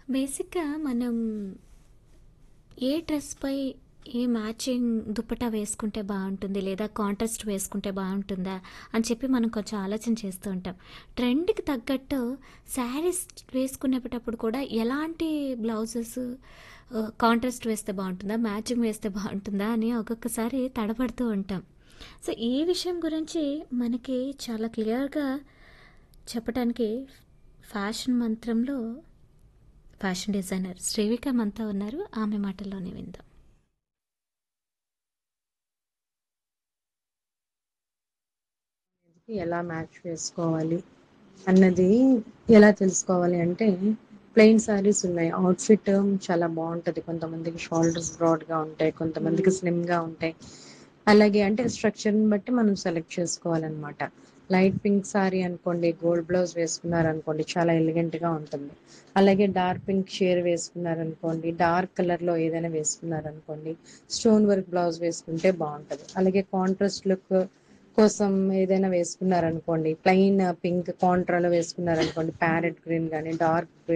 బేసిక్‌గా మనం ఏ డ్రెస్‌పై ఏ మ్యాచింగ్ దుపట్టా వేసుకుంటే బావుంటుంది, లేదా కాంట్రాస్ట్ వేసుకుంటే బావుంటుందా అని చెప్పి మనం కొంచెం ఆలోచన చేస్తూ ఉంటాం. ట్రెండ్‌కి తగ్గట్టు శారీస్ వేసుకునేటప్పుడు కూడా ఎలాంటి బ్లౌజెస్ ఆహ్, కాంట్రాస్ట్ వేస్తే బావుంటుందా, మ్యాచింగ్ వేస్తే బావుంటుందా అని ఒక్కొక్కసారి తడబడుతూ ఉంటాం. సో, ఈ విషయం గురించి మనకి చాలా క్లియర్‌గా చెప్పటానికి ఫ్యాషన్ మంత్రంలో ఫ్యాషన్ డిజైనర్ శ్రీవిక మనతో ఉన్నారు. ఆమె మాటల్లోనే విందాం. ఎలా మ్యాచ్ వేసుకోవాలి అన్నది ఎలా తెలుసుకోవాలి అంటే ప్లెయిన్ సారీస్ ఉన్నాయి అవుట్ఫిట్ చాలా బాగుంటది కొంతమందికి షోల్డర్స్ బ్రాడ్ గా ఉంటాయి కొంతమందికి స్లిమ్ గా ఉంటాయి అలాగే అంటే స్ట్రక్చర్ ని బట్టి మనం సెలెక్ట్ చేసుకోవాలన్నమాట లైట్ పింక్ సారీ అనుకోండి గోల్డ్ బ్లౌజ్ వేసుకున్నారనుకోండి చాలా ఎలిగెంట్ గా ఉంటుంది అలాగే డార్క్ పింక్ షేర్ వేసుకున్నారనుకోండి డార్క్ కలర్ లో ఏదైనా వేసుకున్నారనుకోండి స్టోన్ వర్క్ బ్లౌజ్ వేసుకుంటే బాగుంటది అలాగే కాంట్రాస్ట్ లుక్ కోసం ఏదైనా వేసుకున్నారనుకోండి ప్లెయిన్ పింక్ కాంట్రాలో వేసుకున్నారనుకోండి ప్యారెట్ గ్రీన్ కానీ డార్క్